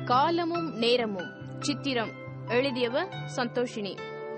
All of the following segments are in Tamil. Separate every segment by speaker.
Speaker 1: காலமும் நேரமும் சித்திரம் எழுதியவர் சந்தோஷினி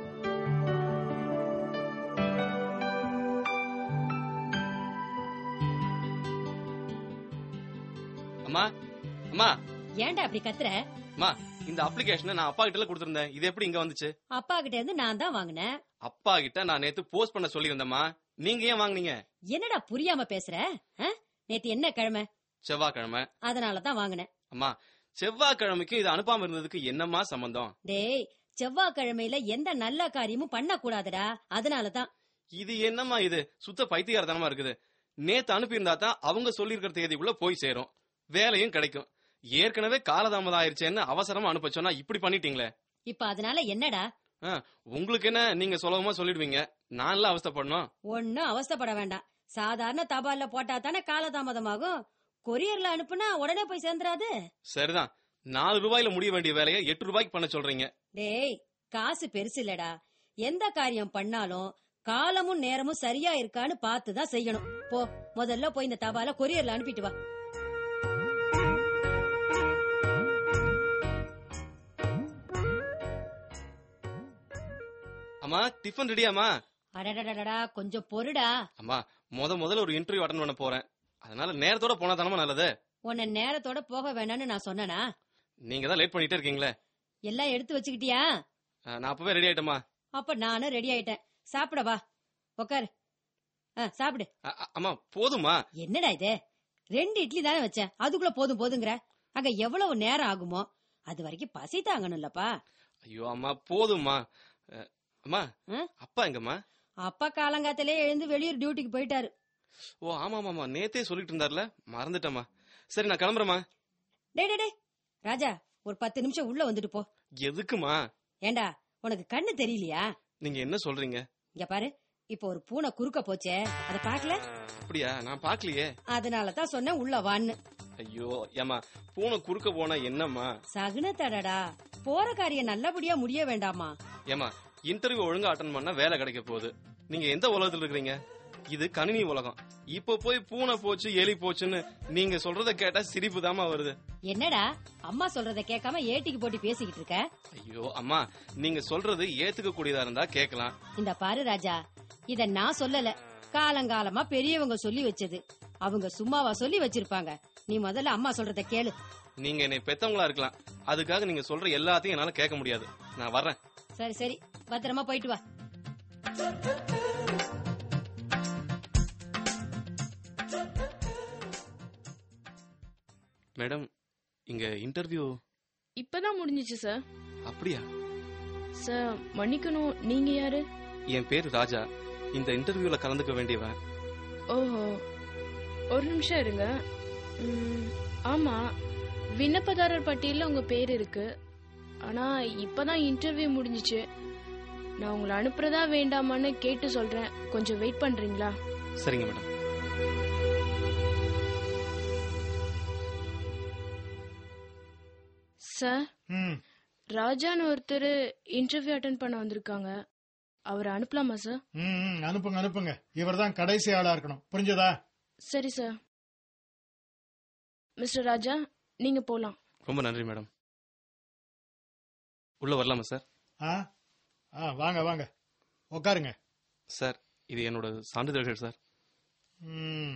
Speaker 2: அம்மா அம்மா
Speaker 3: ஏன்டா அப்படி கத்துற
Speaker 2: அம்மா இந்த அப்ளிகேஷனை நான் அப்பா கிட்ட கொடுத்திருந்தேன் இது எப்படி இங்க வந்துச்சு
Speaker 3: அப்பா கிட்ட இருந்து நான் தான் வாங்கினேன்
Speaker 2: அப்பா கிட்ட நான் நேத்து போஸ்ட் பண்ண சொல்லியிருந்தேம்மா நீங்க ஏன் வாங்குனீங்க
Speaker 3: என்னடா புரியாம பேசுற ஆ? நேத்து என்ன கிழமை
Speaker 2: செவ்வாய்க்கிழமை
Speaker 3: அதனால தான் வாங்கினேன்
Speaker 2: அம்மா செவ்வாய்க்கிழமைக்கு இது அனுப்பாம இருந்ததுக்கு என்னம்மா சம்பந்தம்
Speaker 3: டேய் செவ்வாய்க்கிழமையில எந்த நல்ல காரியமும் பண்ண கூடாதுடா அதனால தான்
Speaker 2: இது என்னம்மா இது சுத்த பைத்தியகாரத்தனமா இருக்குது நேத்து அனுப்பியிருந்தா தான் அவங்க சொல்லியிருக்கிற தேதிக்குள்ள போய் சேரும் வேலையும் கிடைக்கும் ஏற்கனவே காலதாமதம் ஆயிருச்சேன்னு அவசரமா அனுப்ப சொன்னா இப்படி பண்ணிட்டீங்களே
Speaker 3: இப்ப அதனால என்னடா
Speaker 2: ஆ, உங்களுக்கு என்ன நீங்க சுலபமா சொல்லிடுவீங்க நான்லாம் அவஸ்தைப்படணும்
Speaker 3: ஒன்னும் அவஸ்தைப்பட வேண்டாம் சாதாரண தபால்ல போட்டா தானே காலதாமதமாகும் கொரியர்ல அனுப்புனா உடனே போய் சேர்ந்துராது
Speaker 2: சரிதான் நாலு ரூபாயில முடிய வேண்டிய வேலையை எட்டு ரூபாய்க்கு பண்ண சொல்றீங்க
Speaker 3: டேய் காசு பெருசு இல்லடா எந்த காரியம் பண்ணாலும் காலமும் நேரமும் சரியா இருக்கான்னு பார்த்து தான் செய்யணும் போ முதல்ல போய் இந்த தபால கொரியர்ல அனுப்பிட்டு வா
Speaker 2: அம்மா டிஃபன் ரெடியாமா
Speaker 3: அடடடடா கொஞ்சம் பொறுடா
Speaker 2: அம்மா முத முதல்ல ஒரு இன்டர்வியூ அட்டன் பண்ண போறேன் அதனால நேரத்தோட போனா தானமா நல்லது
Speaker 3: உன்னை நேரத்தோட போக வேணாம்னு நான் சொன்னனா
Speaker 2: நீங்க தான் லேட் பண்ணிட்டே இருக்கீங்களே
Speaker 3: எல்லாம் எடுத்து வச்சுக்கிட்டியா
Speaker 2: ஆ, நான் அப்பவே ரெடி ஆயிட்டேம்மா
Speaker 3: அப்ப நானும் ரெடி ஆயிட்டேன் சாப்பிட வா உக்காரு ஆ, சாப்பிடு
Speaker 2: அ- அ- அம்மா போதுமா
Speaker 3: என்னடா இது ரெண்டு இட்லி தானே வச்சேன் அதுக்குள்ள போதும் போதுங்கிற அங்க எவ்வளவு நேரம் ஆகுமோ அது வரைக்கும் பசி தாங்கணும்லப்பா
Speaker 2: ஐயோ அம்மா போதும்மா அ, அம்மா
Speaker 3: ஆ?
Speaker 2: அப்பா எங்கம்மா
Speaker 3: அப்பா காலங்காத்திலே எழுந்து வெளியூர் டியூட்டிக்கு போயிட்டாரு
Speaker 2: ஓ ஆமா ஆமாமா நேத்தே சொல்லிட்டு இருந்தார்ல மறந்துட்டேம்மா சரி நான் கிளம்புறேம்மா
Speaker 3: டேய் டேய், டேய் ராஜா ஒரு பத்து நிமிஷம் உள்ள வந்துட்டு போ
Speaker 2: எதுக்குமா
Speaker 3: ஏண்டா உனக்கு கண்ணு தெரியலையா
Speaker 2: நீங்க என்ன சொல்றீங்க
Speaker 3: இங்க பாரு இப்ப ஒரு பூனை குறுக்க போச்சே அத பாக்கல
Speaker 2: அப்படியா நான் பாக்கலையே
Speaker 3: அதனால தான் சொன்னேன் உள்ள வான்னு
Speaker 2: ஐயோ ஏமா பூனை குறுக்க போனா என்னம்மா
Speaker 3: சகுனத்தடடா போற காரியம் நல்லபடியா முடிய வேண்டாமா
Speaker 2: ஏமா இன்டர்வியூ ஒழுங்கா அட்டன் பண்ணா வேலை கிடைக்க போகுது நீங்க எந்த உலகத்துல இருக்கிறீங்க இது கணினி உலகம் இப்ப போய் பூனை போச்சு எலி போச்சுன்னு நீங்க சொல்றத கேட்டா சிரிப்பு தாமா வருது
Speaker 3: என்னடா அம்மா சொல்றத கேட்காம ஏட்டிக்கு போட்டு பேசிக்கிட்டு இருக்க
Speaker 2: ஐயோ அம்மா நீங்க சொல்றது ஏத்துக்க கூடியதா இருந்தா கேக்கலாம்
Speaker 3: இந்த பாரு ராஜா இத நான் சொல்லல காலங்காலமா பெரியவங்க சொல்லி வச்சது அவங்க சும்மாவா சொல்லி வச்சிருப்பாங்க நீ முதல்ல அம்மா சொல்றத கேளு
Speaker 2: நீங்க என்னை பெத்தவங்களா இருக்கலாம் அதுக்காக நீங்க சொல்ற எல்லாத்தையும் என்னால கேட்க முடியாது நான் வர்றேன்
Speaker 3: சரி சரி பத்திரமா போயிட்டு வா
Speaker 2: மேடம் இங்க இன்டர்வியூ
Speaker 1: இப்பதான் முடிஞ்சிச்சு சார்
Speaker 2: அப்படியா
Speaker 1: சார் மன்னிக்கணும் நீங்க யாரு
Speaker 2: என் பேரு ராஜா இந்த இன்டர்வியூல கலந்துக்க வேண்டியவன்
Speaker 1: ஓஹோ ஒரு நிமிஷம் இருங்க ம், ஆமா விண்ணப்பதாரர் பட்டியல்ல உங்க பேர் இருக்கு ஆனா இப்பதான் இன்டர்வியூ முடிஞ்சிச்சு நான் உங்களை அனுப்புறதா வேண்டாமான்னு கேட்டு சொல்றேன் கொஞ்சம் வெயிட் பண்றீங்களா
Speaker 2: சரிங்க மேடம்
Speaker 1: சார்
Speaker 4: ம்
Speaker 1: ராஜான்னு ஒருத்தர் இன்டர்வியூ அட்டன் பண்ண வந்திருக்காங்க அவரை அனுப்பலாமா சார்
Speaker 4: ம், ம், அனுப்புங்க அனுப்புங்க இவர் தான் கடைசி ஆளா இருக்கணும் புரிஞ்சதா
Speaker 1: சரி சார் மிஸ்டர் ராஜா நீங்க போலாம்
Speaker 2: ரொம்ப நன்றி மேடம் உள்ள வரலாமா சார்
Speaker 4: ஆ ஆ வாங்க வாங்க உட்காருங்க
Speaker 2: சார் இது என்னோட சான்றிதழ்கள் சார்
Speaker 4: ம்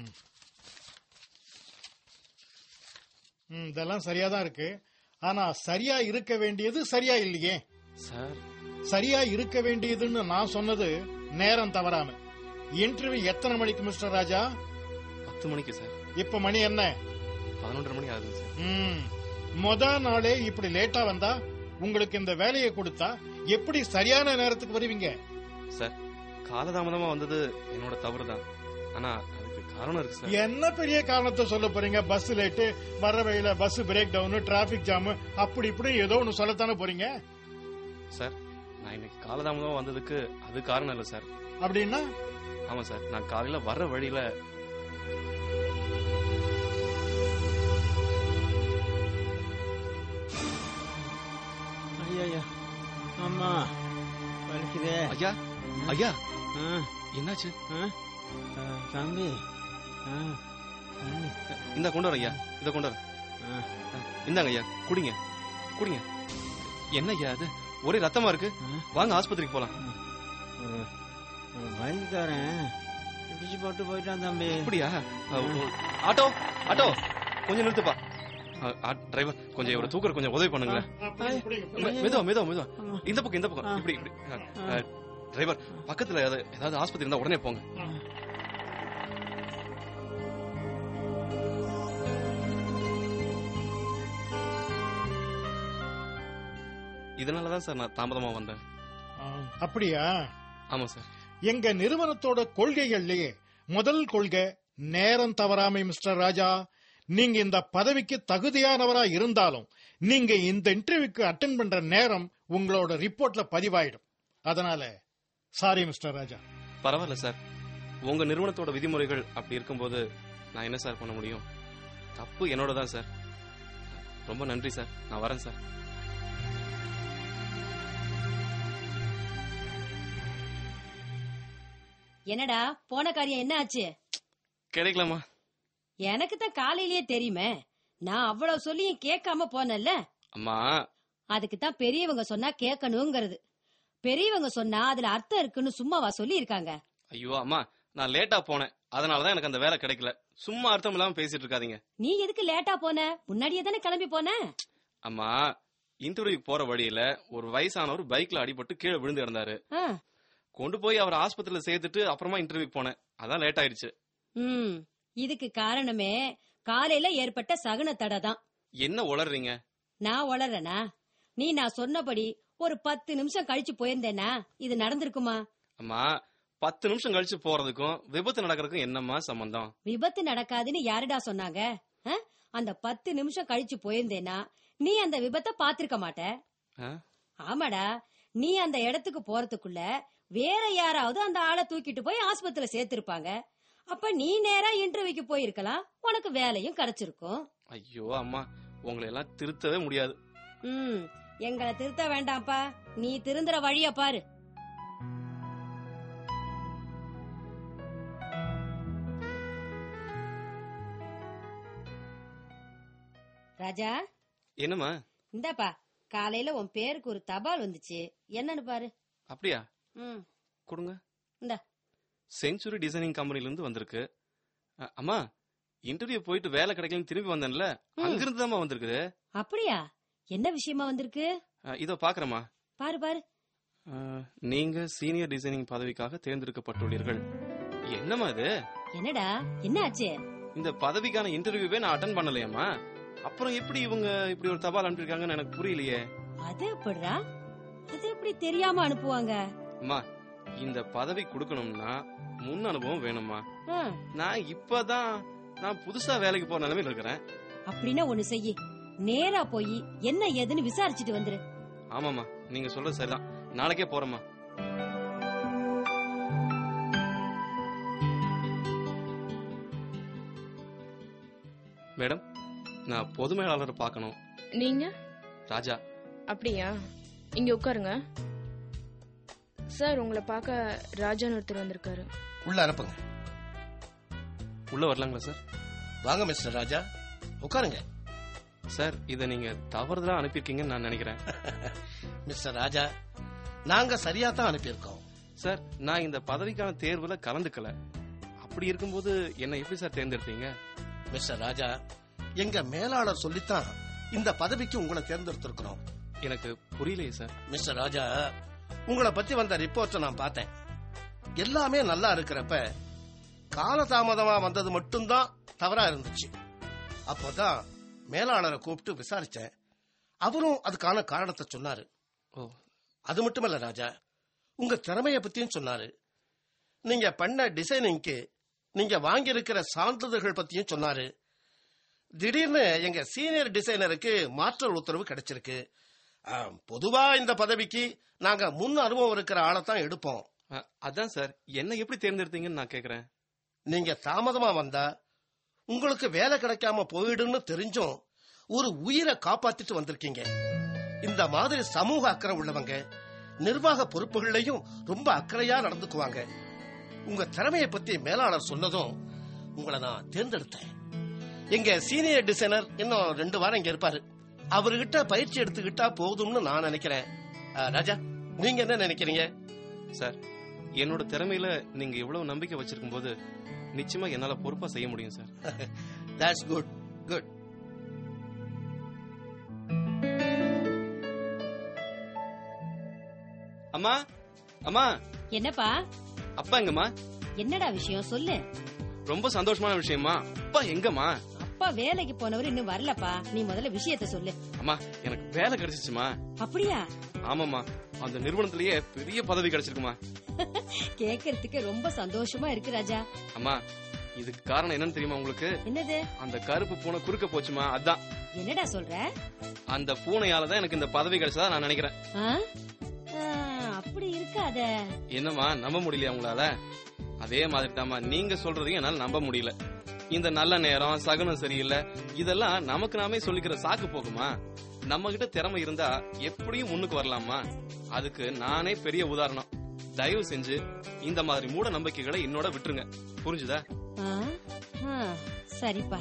Speaker 4: ம், இதெல்லாம் சரியா தான் இருக்கு ஆனா சரியா இருக்க வேண்டியது சரியா இல்லையே
Speaker 2: சார்
Speaker 4: சரியா இருக்க வேண்டியதுன்னு நான் சொன்னது நேரம் தவறாம இன்டர்வியூ எத்தனை மணிக்கு மிஸ்டர் ராஜா
Speaker 2: பத்து மணிக்கு சார்
Speaker 4: இப்ப மணி என்ன
Speaker 2: பதினொன்றரை மணி ஆகுது சார்
Speaker 4: ம் முத நாளே இப்படி லேட்டா வந்தா உங்களுக்கு இந்த வேலையை கொடுத்தா எப்படி சரியான நேரத்துக்கு வருவீங்க
Speaker 2: சார் காலதாமதமா வந்தது என்னோட தவறு தான் ஆனா அதுக்கு காரணம் இருக்கு சார்
Speaker 4: என்ன பெரிய காரணத்தை சொல்ல போறீங்க பஸ் லேட்டு வர வழியில bus break down traffic jam அப்படி இப்படி ஏதோ ஒன்னு சொல்லத்தானே போறீங்க
Speaker 2: சார் நான் இன்னைக்கு காலதாமதமா வந்ததுக்கு அது காரணம் இல்லை சார்
Speaker 4: அப்படின்னா
Speaker 2: ஆமா சார் நான் காலையில வர்ற வழியில
Speaker 5: ஐயா அம்மா வலிக்குதே
Speaker 2: ஐயா ஐயா
Speaker 5: ஆ,
Speaker 2: என்னாச்சு
Speaker 5: ஆ, ஆ, தம்பி ஆ, தம்பி.
Speaker 2: இந்த கொண்டு வரேன் ஐயா இத கொண்டு வரேன்
Speaker 5: ஆ,
Speaker 2: இந்தாங்க ஐயா குடிங்க குடிங்க என்ன ஐயா அது ஒரே ரத்தமா இருக்கு
Speaker 5: ஆ?
Speaker 2: வாங்க ஆஸ்பத்திரிக்கு போலாம்
Speaker 5: ஒரு ஒரு வயதுக்காரன் இடிச்சு போட்டு போயிட்டான் தம்பி
Speaker 2: அப்படியா அ, ஓ, ஆட்டோ ஆட்டோ கொஞ்சம் நிறுத்துப்பா அ, ஆ, டிரைவர் கொஞ்சம் இவரை தூக்குற கொஞ்சம் உதவி பண்ணுங்களேன்
Speaker 4: புரியுங்க, புரியுங்க, புரியுங்க.
Speaker 2: மெ- மெதுவா மெதுவா மெதுவா
Speaker 5: ஆ.
Speaker 2: இந்த பக்கம் இந்த பக்கம்
Speaker 5: ஆ.
Speaker 2: இப்படி இப்படி அ, அ, டிரைவர் பக்கத்துல ஏதாவது ஏதாவது ஆஸ்பத்திரி இருந்தா உடனே போங்க இதனாலதான் சார் நான் தாமதமா வந்தேன்
Speaker 4: ஆ, அப்படியா
Speaker 2: ஆமா சார்
Speaker 4: எங்க நிறுவனத்தோட கொள்கைகள்லயே முதல் கொள்கை நேரம் தவறாமை மிஸ்டர் ராஜா நீங்க இந்த பதவிக்கு தகுதியானவரா இருந்தாலும் நீங்க இந்த இன்டர்வியூக்கு அட்டென்ட் பண்ற நேரம் உங்களோட ரிப்போர்ட்ல பதிவாயிடும் அதனால சாரி மிஸ்டர் ராஜா
Speaker 2: பரவாயில்ல சார் உங்க நிறுவனத்தோட விதிமுறைகள் அப்படி இருக்கும்போது நான் என்ன சார் பண்ண முடியும் தப்பு என்னோட தான் சார் ரொம்ப நன்றி சார் நான் வரேன் சார்
Speaker 3: என்னடா போன காரியம் என்ன ஆச்சு
Speaker 2: கிடைக்கலாமா
Speaker 3: எனக்கு தான் காலையிலேயே தெரியுமே நான் அவ்வளவு சொல்லியும் கேட்காம போனேன்ல
Speaker 2: அம்மா
Speaker 3: அதுக்கு தான் பெரியவங்க சொன்னா கேட்கணுங்கிறது பெரியவங்க சொன்னா அதுல அர்த்தம் இருக்குன்னு சும்மாவா சொல்லி இருக்காங்க
Speaker 2: ஐயோ அம்மா நான் லேட்டா போனேன் அதனாலதான் எனக்கு அந்த வேலை கிடைக்கல சும்மா அர்த்தம் இல்லாம பேசிட்டு இருக்காதீங்க
Speaker 3: நீ எதுக்கு லேட்டா போன முன்னாடியே தானே கிளம்பி போன
Speaker 2: அம்மா இன்டர்வியூ போற வழியில ஒரு வயசானவர் பைக்ல அடிபட்டு கீழே விழுந்து கிடந்தாரு
Speaker 3: ஆ,
Speaker 2: கொண்டு போய் அவர் ஆஸ்பத்திரியில சேர்த்துட்டு அப்புறமா இன்டர்வியூ போனேன் அதான் லேட் ஆயிடுச்சு
Speaker 3: ம் இதுக்கு காரணமே காலையில ஏற்பட்ட சகுன தடை தான்
Speaker 2: என்ன உளறீங்க
Speaker 3: நான் வளர்றேனா நீ நான் சொன்னபடி ஒரு பத்து நிமிஷம் கழிச்சு போயிருந்தேனா இது நடந்திருக்குமா
Speaker 2: அம்மா பத்து நிமிஷம் கழிச்சு போறதுக்கும் விபத்து நடக்கிறதுக்கும் என்னம்மா சம்பந்தம்
Speaker 3: விபத்து நடக்காதுன்னு யாருடா சொன்னாங்க ஆ? அந்த பத்து நிமிஷம் கழிச்சு போயிருந்தேனா நீ அந்த விபத்தை பாத்திருக்க மாட்ட
Speaker 2: ஆ?
Speaker 3: ஆமாடா நீ அந்த இடத்துக்கு போறதுக்குள்ள வேற யாராவது அந்த ஆளை தூக்கிட்டு போய் ஆஸ்பத்திரியில சேர்த்திருப்பாங்க அப்ப நீ நேரா இன்டர்வியூக்கு போயிருக்கலாம் உனக்கு வேலையும் கிடைச்சிருக்கும்
Speaker 2: ஐயோ அம்மா உங்களை எல்லாம் திருத்தவே முடியாது
Speaker 3: ம் எங்களை திருத்த வேண்டாம்ப்பா நீ திருந்துற வழிய பாரு ராஜா
Speaker 2: என்னம்மா
Speaker 3: இந்தாப்பா காலையில உன் பேருக்கு ஒரு தபால் வந்துச்சு என்னன்னு பாரு
Speaker 2: அப்படியா
Speaker 3: ம்
Speaker 2: கொடுங்க
Speaker 3: இந்தா.
Speaker 2: செஞ்சுரி டிசைனிங் கம்பெனில இருந்து வந்திருக்கு அ, அம்மா இன்டர்வியூ போயிட்டு வேலை கிடைக்கலன்னு திரும்பி வந்தேன்ல
Speaker 3: ம்.
Speaker 2: அங்கிருந்து தான் வந்திருக்குது
Speaker 3: அப்படியா என்ன விஷயமா வந்திருக்கு
Speaker 2: அ, இதோ பாக்குறேம்மா
Speaker 3: பாரு பாரு
Speaker 2: அ, நீங்க சீனியர் டிசைனிங் பதவிக்காக தேர்ந்தெடுக்கப்பட்டுள்ளீர்கள் என்னம்மா இது
Speaker 3: என்னடா என்ன ஆச்சு
Speaker 2: இந்த பதவிக்கான இன்டர்வியூவே நான் அட்டன் பண்ணலையாம்மா அப்புறம் எப்படி இவங்க இப்படி ஒரு தபால் அனுப்பியிருக்காங்கன்னு எனக்கு புரியலையே
Speaker 3: அது எப்படிடா அது எப்படி தெரியாம அனுப்புவாங்க
Speaker 2: அம்மா இந்த பதவி கொடுக்கணும்னா முன் அனுபவம் வேணும்மா
Speaker 3: ஆ,
Speaker 2: நான் இப்பதான் நான் புதுசா வேலைக்கு போற நிலைமையில இருக்கிறேன்
Speaker 3: அப்படின்னா ஒண்ணு செய்யி நேரா போய் என்ன ஏதுன்னு விசாரிச்சுட்டு வந்துரு
Speaker 2: ஆமாம்மா நீங்க சொல்றது சரிதான் நாளைக்கே போறேம்மா மேடம் நான் பொது மேலாளரை பார்க்கணும்
Speaker 1: நீங்க
Speaker 2: ராஜா
Speaker 1: அப்படியா இங்க உட்காருங்க சார் உங்களை பார்க்க ராஜான்னு ஒருத்தர் வந்திருக்காரு
Speaker 6: உள்ள அனுப்புங்க
Speaker 2: உள்ள வரலாங்களா சார்
Speaker 6: வாங்க மிஸ்டர் ராஜா உட்காருங்க
Speaker 2: சார் இதை நீங்க தவறுதலா அனுப்பியிருக்கீங்கன்னு நான் நினைக்கிறேன்
Speaker 6: மிஸ்டர் ராஜா நாங்க சரியா தான் அனுப்பியிருக்கோம்
Speaker 2: சார் நான் இந்த பதவிக்கான தேர்வுல கலந்துக்கல அப்படி இருக்கும்போது என்ன எப்படி சார் தேர்ந்தெடுத்தீங்க
Speaker 6: மிஸ்டர் ராஜா எங்க மேலாளர் சொல்லித்தான் இந்த பதவிக்கு உங்களை தேர்ந்தெடுத்திருக்கிறோம்
Speaker 2: எனக்கு புரியலையே சார்
Speaker 6: மிஸ்டர் ராஜா உங்களை பத்தி வந்த ரிப்போர்ட்டை நான் பார்த்தேன் எல்லாமே நல்லா இருக்கிறப்ப காலதாமதமா வந்தது மட்டும்தான் தவறா இருந்துச்சு அப்போதான் மேலாளரை கூப்பிட்டு விசாரிச்சேன் அவரும் அதுக்கான காரணத்தை சொன்னாரு
Speaker 2: ஓ
Speaker 6: அது மட்டுமல்ல ராஜா உங்க திறமைய பத்தியும் சொன்னாரு நீங்க பண்ண டிசைனிங்க்கு நீங்க வாங்கியிருக்கிற சான்றிதழ்கள் பத்தியும் சொன்னாரு திடீர்னு எங்க சீனியர் டிசைனருக்கு மாற்றல் உத்தரவு கிடைச்சிருக்கு ஆம், பொதுவா இந்த பதவிக்கு நாங்க முன் அனுபவம் இருக்கிற ஆளைத்தான் எடுப்போம்
Speaker 2: அ- அதான் சார் என்ன எப்படி தேர்ந்தெடுத்தீங்கன்னு நான் கேக்குறேன்
Speaker 6: நீங்க தாமதமா வந்தா உங்களுக்கு வேலை கிடைக்காம போயிடும்னு தெரிஞ்சும் ஒரு உயிரை காப்பாத்திட்டு வந்திருக்கீங்க இந்த மாதிரி சமூக அக்கறை உள்ளவங்க நிர்வாக பொறுப்புகள்லயும் ரொம்ப அக்கறையா நடந்துக்குவாங்க உங்க திறமையை பத்தி மேலாளர் சொன்னதும் உங்களை நான் தேர்ந்தெடுத்தேன் எங்க சீனியர் டிசைனர் இன்னும் ரெண்டு வாரம் இங்க இருப்பாரு அவர்கிட்ட பயிற்சி எடுத்துக்கிட்டா போதும்னு நான் நினைக்கிறேன் ஆ, ராஜா நீங்க என்ன நினைக்கிறீங்க
Speaker 2: சார் என்னோட திறமையில நீங்க இவ்வளவு நம்பிக்கை வச்சிருக்கும் போது நிச்சயமா என்னால பொறுப்பா செய்ய முடியும் சார்
Speaker 6: தட்ஸ் குட் குட்
Speaker 2: அம்மா அம்மா
Speaker 3: என்னப்பா
Speaker 2: அப்பா எங்கம்மா
Speaker 3: என்னடா விஷயம் சொல்லு
Speaker 2: ரொம்ப சந்தோஷமான விஷயமா அப்பா எங்கம்மா
Speaker 3: அப்பா வேலைக்கு போனவர் இன்னும் வரலப்பா நீ முதல்ல விஷயத்த சொல்லு
Speaker 2: அம்மா எனக்கு வேலை கிடைச்சிச்சுமா
Speaker 3: அப்படியா
Speaker 2: ஆமாம்மா அந்த நிறுவனத்திலேயே பெரிய பதவி கிடைச்சிருக்குமா
Speaker 3: கேக்குறதுக்கு ரொம்ப சந்தோஷமா இருக்கு ராஜா
Speaker 2: அம்மா இதுக்கு காரணம் என்னன்னு தெரியுமா உங்களுக்கு
Speaker 3: என்னது
Speaker 2: அந்த கருப்பு பூனை குறுக்க போச்சுமா அதான்
Speaker 3: என்னடா சொல்ற
Speaker 2: அந்த பூனையால தான் எனக்கு இந்த பதவி கிடைச்சதா நான் நினைக்கிறேன்
Speaker 3: ஆ? ஆ, அப்படி இருக்காத
Speaker 2: என்னம்மா நம்ப முடியலையா உங்களால அதே மாதிரி தாம்மா நீங்க சொல்றதையும் என்னால நம்ப முடியல இந்த நல்ல நேரம் சகுனம் சரியில்லை இதெல்லாம் நமக்கு நாமே சொல்லிக்கிற சாக்கு போகுமா நம்ம கிட்ட திறமை இருந்தா எப்படியும் முன்னுக்கு வரலாமா அதுக்கு நானே பெரிய உதாரணம் தயவு செஞ்சு இந்த மாதிரி மூட நம்பிக்கைகளை என்னோட விட்டுருங்க புரிஞ்சுதா
Speaker 3: ஆ? ஆ, சரிப்பா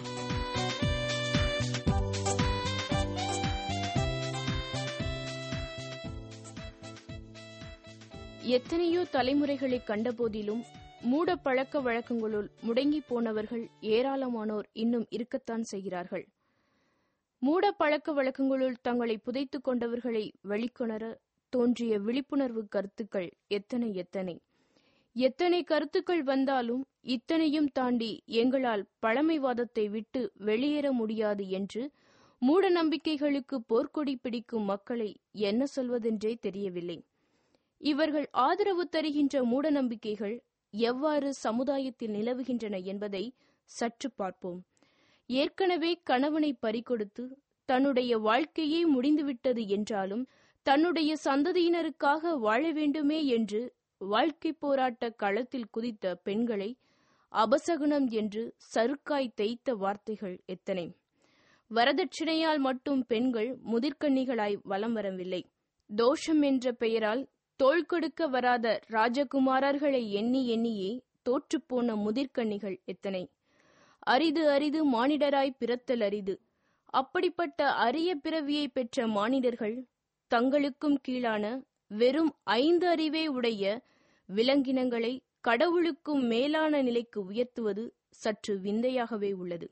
Speaker 1: எத்தனையோ தலைமுறைகளை கண்டபோதிலும் மூட பழக்க வழக்கங்களுள் முடங்கி போனவர்கள் ஏராளமானோர் இன்னும் இருக்கத்தான் செய்கிறார்கள் மூட பழக்க வழக்கங்களுள் தங்களை புதைத்துக் கொண்டவர்களை வெளிக்கொணர தோன்றிய விழிப்புணர்வு கருத்துக்கள் எத்தனை எத்தனை எத்தனை கருத்துக்கள் வந்தாலும் இத்தனையும் தாண்டி எங்களால் பழமைவாதத்தை விட்டு வெளியேற முடியாது என்று மூட நம்பிக்கைகளுக்கு போர்க்கொடி பிடிக்கும் மக்களை என்ன சொல்வதென்றே தெரியவில்லை இவர்கள் ஆதரவு தருகின்ற மூடநம்பிக்கைகள் எவ்வாறு சமுதாயத்தில் நிலவுகின்றன என்பதை சற்று பார்ப்போம் ஏற்கனவே கணவனை பறிகொடுத்து தன்னுடைய வாழ்க்கையே முடிந்துவிட்டது என்றாலும் தன்னுடைய சந்ததியினருக்காக வாழ வேண்டுமே என்று வாழ்க்கை போராட்ட களத்தில் குதித்த பெண்களை அபசகுனம் என்று சருக்காய் தேய்த்த வார்த்தைகள் எத்தனை வரதட்சணையால் மட்டும் பெண்கள் முதிர்கன்னிகளாய் வலம் வரவில்லை தோஷம் என்ற பெயரால் தோள் கொடுக்க வராத ராஜகுமாரர்களை எண்ணி எண்ணியே தோற்றுப்போன முதிர்கன்னிகள் எத்தனை அரிது அரிது மானிடராய் பிறத்தல் அரிது அப்படிப்பட்ட அரிய பிறவியை பெற்ற மானிடர்கள் தங்களுக்கும் கீழான வெறும் ஐந்து அறிவே உடைய விலங்கினங்களை கடவுளுக்கும் மேலான நிலைக்கு உயர்த்துவது சற்று விந்தையாகவே உள்ளது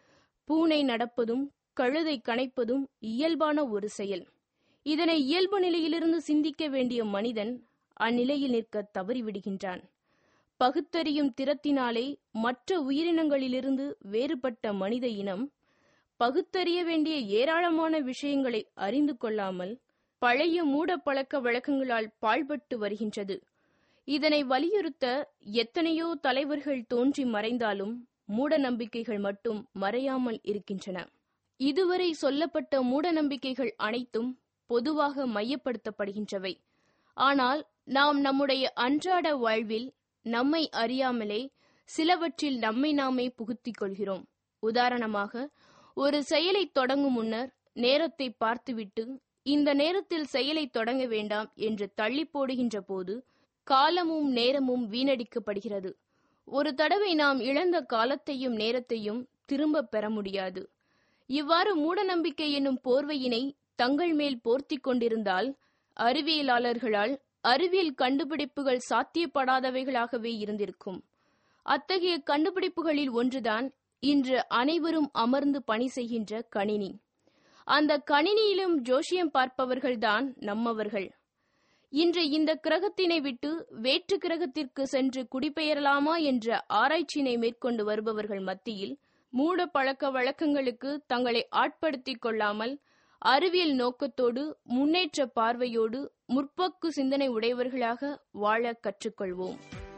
Speaker 1: பூனை நடப்பதும் கழுதை கணைப்பதும் இயல்பான ஒரு செயல் இதனை இயல்பு நிலையிலிருந்து சிந்திக்க வேண்டிய மனிதன் அந்நிலையில் நிற்க தவறிவிடுகின்றான் பகுத்தறியும் திறத்தினாலே மற்ற உயிரினங்களிலிருந்து வேறுபட்ட மனித இனம் பகுத்தறிய வேண்டிய ஏராளமான விஷயங்களை அறிந்து கொள்ளாமல் பழைய மூட பழக்க வழக்கங்களால் பாழ்பட்டு வருகின்றது இதனை வலியுறுத்த எத்தனையோ தலைவர்கள் தோன்றி மறைந்தாலும் மூட நம்பிக்கைகள் மட்டும் மறையாமல் இருக்கின்றன இதுவரை சொல்லப்பட்ட மூட நம்பிக்கைகள் அனைத்தும் பொதுவாக மையப்படுத்தப்படுகின்றவை ஆனால் நாம் நம்முடைய அன்றாட வாழ்வில் நம்மை அறியாமலே சிலவற்றில் நம்மை நாமே புகுத்திக் கொள்கிறோம் உதாரணமாக ஒரு செயலை தொடங்கும் முன்னர் நேரத்தை பார்த்துவிட்டு இந்த நேரத்தில் செயலை தொடங்க வேண்டாம் என்று தள்ளி போடுகின்ற போது காலமும் நேரமும் வீணடிக்கப்படுகிறது ஒரு தடவை நாம் இழந்த காலத்தையும் நேரத்தையும் திரும்ப பெற முடியாது இவ்வாறு மூடநம்பிக்கை என்னும் போர்வையினை தங்கள் மேல் போர்த்திக் கொண்டிருந்தால் அறிவியலாளர்களால் அறிவியல் கண்டுபிடிப்புகள் சாத்தியப்படாதவைகளாகவே இருந்திருக்கும் அத்தகைய கண்டுபிடிப்புகளில் ஒன்றுதான் இன்று அனைவரும் அமர்ந்து பணி செய்கின்ற கணினி அந்த கணினியிலும் ஜோசியம் பார்ப்பவர்கள்தான் நம்மவர்கள் இன்று இந்த கிரகத்தினை விட்டு வேற்று கிரகத்திற்கு சென்று குடிபெயரலாமா என்ற ஆராய்ச்சியினை மேற்கொண்டு வருபவர்கள் மத்தியில் மூட பழக்க வழக்கங்களுக்கு தங்களை ஆட்படுத்திக் கொள்ளாமல் அறிவியல் நோக்கத்தோடு முன்னேற்ற பார்வையோடு முற்போக்கு சிந்தனை உடையவர்களாக வாழ கற்றுக்கொள்வோம்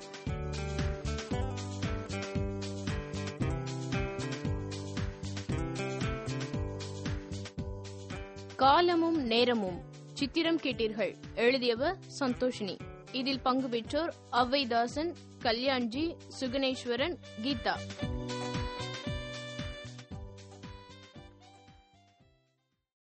Speaker 1: காலமும் நேரமும் சித்திரம் கேட்டீர்கள் எழுதியவர் சந்தோஷினி இதில் பங்கு பெற்றோர் அவ்வைதாசன் கல்யாண்ஜி சுகனேஸ்வரன் கீதா